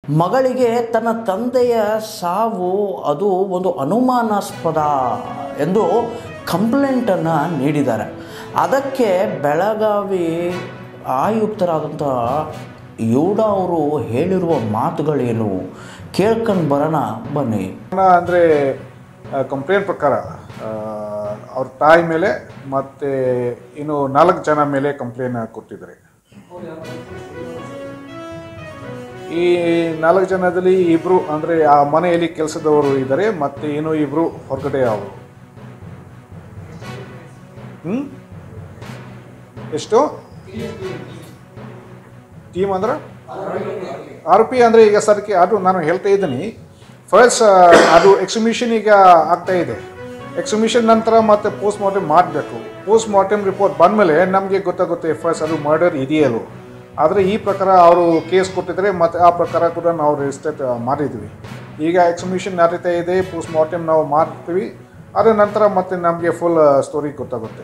ಮಗಳಿಗೆ ತನ್ನ ತಂದೆಯ ಸಾವು ಅದು ಒಂದು ಅನುಮಾನಾಸ್ಪದ ಎಂದು ಕಂಪ್ಲೇಂಟನ್ನು ನೀಡಿದ್ದಾರೆ ಅದಕ್ಕೆ ಬೆಳಗಾವಿ ಆಯುಕ್ತರಾದಂಥ ಯೂಡ ಅವರು ಹೇಳಿರುವ ಮಾತುಗಳೇನು ಕೇಳ್ಕೊಂಡು ಬರೋಣ ಬನ್ನಿ ಅಂದರೆ ಕಂಪ್ಲೇಂಟ್ ಪ್ರಕಾರ ಆ, ಅವ್ರ ತಾಯಿ ಮೇಲೆ ಮತ್ತು ಇನ್ನು ನಾಲ್ಕು ಜನ ಮೇಲೆ ಕಂಪ್ಲೇಂಟ್ ಕೊಟ್ಟಿದ್ದಾರೆ ಈ ನಾಲ್ಕು ಜನದಲ್ಲಿ ಇಬ್ಬರು ಅಂದರೆ ಆ ಮನೆಯಲ್ಲಿ ಕೆಲಸದವರು ಇದ್ದಾರೆ ಮತ್ತು ಇನ್ನೂ ಇಬ್ಬರು ಹೊರಗಡೆ ಅವರು ಹ್ಞೂ ಎಷ್ಟು ಟೀಮ್ ಅಂದ್ರೆ ಆರ್ ಪಿ ಅಂದರೆ ಈಗ ಸರ್ಕಿ ಅದು ನಾನು ಹೇಳ್ತಾ ಇದ್ದೀನಿ ಫಸ್ಟ್ ಅದು ಎಕ್ಸಿಮಿಷನ್ ಈಗ ಆಗ್ತಾ ಇದೆ ಎಕ್ಸಿಮಿಷನ್ ನಂತರ ಮತ್ತೆ ಪೋಸ್ಟ್ ಮಾರ್ಟಮ್ ಮಾಡಬೇಕು ಪೋಸ್ಟ್ ಮಾರ್ಟಮ್ ರಿಪೋರ್ಟ್ ಬಂದಮೇಲೆ ನಮಗೆ ಗೊತ್ತಾಗುತ್ತೆ ಫಸ್ಟ್ ಅದು ಮರ್ಡರ್ ಇದೆಯಲ್ಲೋ ಆದರೆ ಈ ಪ್ರಕಾರ ಅವರು ಕೇಸ್ ಕೊಟ್ಟಿದ್ದಾರೆ ಮತ್ತು ಆ ಪ್ರಕಾರ ಕೂಡ ನಾವು ರಿಜಿಸ್ಟರ್ ಮಾಡಿದ್ವಿ ಈಗ ಎಕ್ಸಿಮಿಷನ್ ನಡೀತಾ ಇದೆ ಪೋಸ್ಟ್ ಮಾರ್ಟಮ್ ನಾವು ಮಾಡ್ತೀವಿ ಅದರ ನಂತರ ಮತ್ತೆ ನಮಗೆ ಫುಲ್ ಸ್ಟೋರಿ ಗೊತ್ತಾಗುತ್ತೆ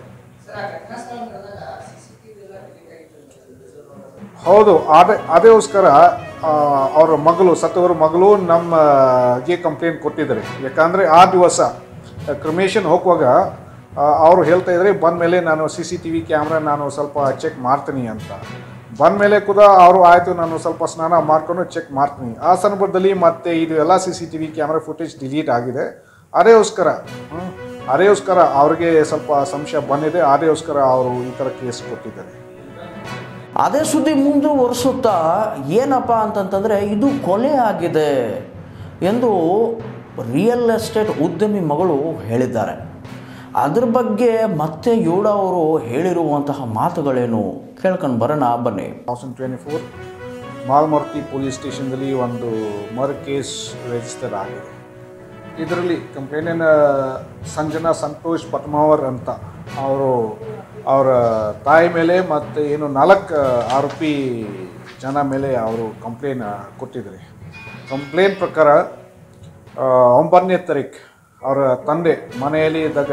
ಹೌದು ಅದೇ ಅದೇಗೋಸ್ಕರ ಆ, ಅವ್ರ ಮಗಳು ಸತ್ತವರ ಮಗಳು ನಮಗೆ ಕಂಪ್ಲೇಂಟ್ ಕೊಟ್ಟಿದ್ದಾರೆ ಯಾಕಂದರೆ ಆ ದಿವಸ ಕ್ರಿಮೇಷನ್ ಹೋಗುವಾಗ ಅವರು ಹೇಳ್ತಾ ಇದ್ದಾರೆ ಬಂದ ಮೇಲೆ ನಾನು C C T V camera ನಾನು ಸ್ವಲ್ಪ ಚೆಕ್ ಮಾಡ್ತೀನಿ ಅಂತ ಬಂದ ಮೇಲೆ ಕೂಡ ಅವರು ಆಯಿತು ನಾನು ಸ್ವಲ್ಪ ಸ್ನಾನ ಮಾಡ್ಕೊಂಡು ಚೆಕ್ ಮಾಡ್ತೀನಿ ಆ ಸಂದರ್ಭದಲ್ಲಿ ಮತ್ತೆ ಇದು ಎಲ್ಲ C C T V camera footage delete ಆಗಿದೆ ಅದೇಗೋಸ್ಕರ ಹ್ಮ್, ಅದೇಗೋಸ್ಕರ ಅವ್ರಿಗೆ ಸ್ವಲ್ಪ ಸಂಶಯ ಬಂದಿದೆ ಅದೇಗೋಸ್ಕರ ಅವರು ಈ ಥರ ಕೇಸ್ ಕೊಟ್ಟಿದ್ದಾರೆ ಅದೇ ಸುದ್ದಿ ಮುಂದುವರಿಸುತ್ತಾ ಏನಪ್ಪ ಅಂತಂತಂದರೆ ಇದು ಕೊಲೆ ಆಗಿದೆ ಎಂದು ರಿಯಲ್ ಎಸ್ಟೇಟ್ ಉದ್ಯಮಿ ಮಗಳು ಹೇಳಿದ್ದಾರೆ ಅದ್ರ ಬಗ್ಗೆ ಮತ್ತೆ ಯೋಡ ಅವರು ಹೇಳಿರುವಂತಹ ಮಾತುಗಳೇನು ಕೇಳ್ಕೊಂಡು ಬರೋಣ ಬನ್ನಿ thousand twenty four Malmaruthi police ಸ್ಟೇಷನ್ದಲ್ಲಿ ಒಂದು ಮರ್ ಕೇಸ್ ರಿಜಿಸ್ಟರ್ ಆಗಿದೆ ಇದರಲ್ಲಿ ಕಂಪ್ಲೇಂಟಿನ ಸಂಜನಾ ಸಂತೋಷ್ ಪಟ್ಮಾವರ್ ಅಂತ ಅವರು ಅವರ ತಾಯಿ ಮೇಲೆ ಮತ್ತು ಏನು ನಾಲ್ಕು ಆರೋಪಿ ಜನ ಮೇಲೆ ಅವರು ಕಂಪ್ಲೇನ್ ಕೊಟ್ಟಿದ್ದಾರೆ ಕಂಪ್ಲೇಂಟ್ ಪ್ರಕಾರ ಆ, ಒಂಬತ್ತನೇ ತಾರೀಕು ಅವರ ತಂದೆ ಮನೆಯಲ್ಲಿ ಇದ್ದಾಗ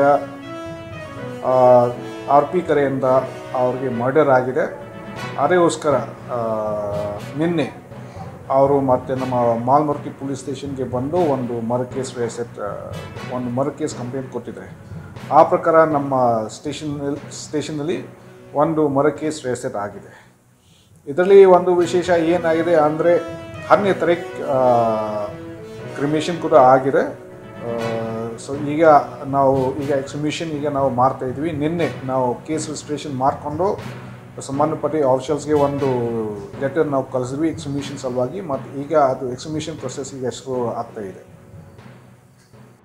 ಆರ್ ಪಿ ಕರೆಯಿಂದ ಅವ್ರಿಗೆ ಮರ್ಡರ್ ಆಗಿದೆ ಅದಕ್ಕೋಸ್ಕರ ಆ, ನಿನ್ನೆ ಅವರು ಮತ್ತೆ ನಮ್ಮ ಮಾಲ್ಮರ್ಕಿ ಪೊಲೀಸ್ ಸ್ಟೇಷನ್ಗೆ ಬಂದು ಒಂದು ಮರ ಕೇಸ್ ರಿಸೆಟ್ ಒಂದು ಮರ ಕೇಸ್ ಕಂಪ್ಲೇಂಟ್ ಕೊಟ್ಟಿದ್ದಾರೆ ಆ ಪ್ರಕಾರ ನಮ್ಮ ಸ್ಟೇಷನ್ ಸ್ಟೇಷನಲ್ಲಿ ಒಂದು ಮರ ಕೇಸ್ ರಿಸೆಟ್ ಆಗಿದೆ ಇದರಲ್ಲಿ ಒಂದು ವಿಶೇಷ ಏನಾಗಿದೆ ಅಂದರೆ ಹತ್ತನೇ ತಾರೀಕು ಕ್ರಿಮೇಷನ್ ಕೂಡ ಆಗಿದೆ ಸೊ ಈಗ ನಾವು ಈಗ ಎಕ್ಸಿಮಿಷನ್ ಈಗ ನಾವು ಮಾಡ್ತಾ ಇದ್ವಿ ನಿನ್ನೆ ನಾವು ಕೇಸ್ ರಿಜಿಸ್ಟ್ರೇಷನ್ ಮಾಡಿಕೊಂಡು ಸಂಬಂಧಪಟ್ಟ ಆಫೀಷಿಯಲ್ಸ್ಗೆ ಒಂದು ಲೆಟರ್ ನಾವು ಕಳಿಸಿದ್ವಿ ಎಕ್ಸಿಮಿಷನ್ ಸಲುವಾಗಿ ಮತ್ತು ಈಗ ಅದು ಎಕ್ಸಿಮಿಷನ್ ಪ್ರೊಸೆಸ್ ಈಗ ಶುರು ಆಗ್ತಾ ಇದೆ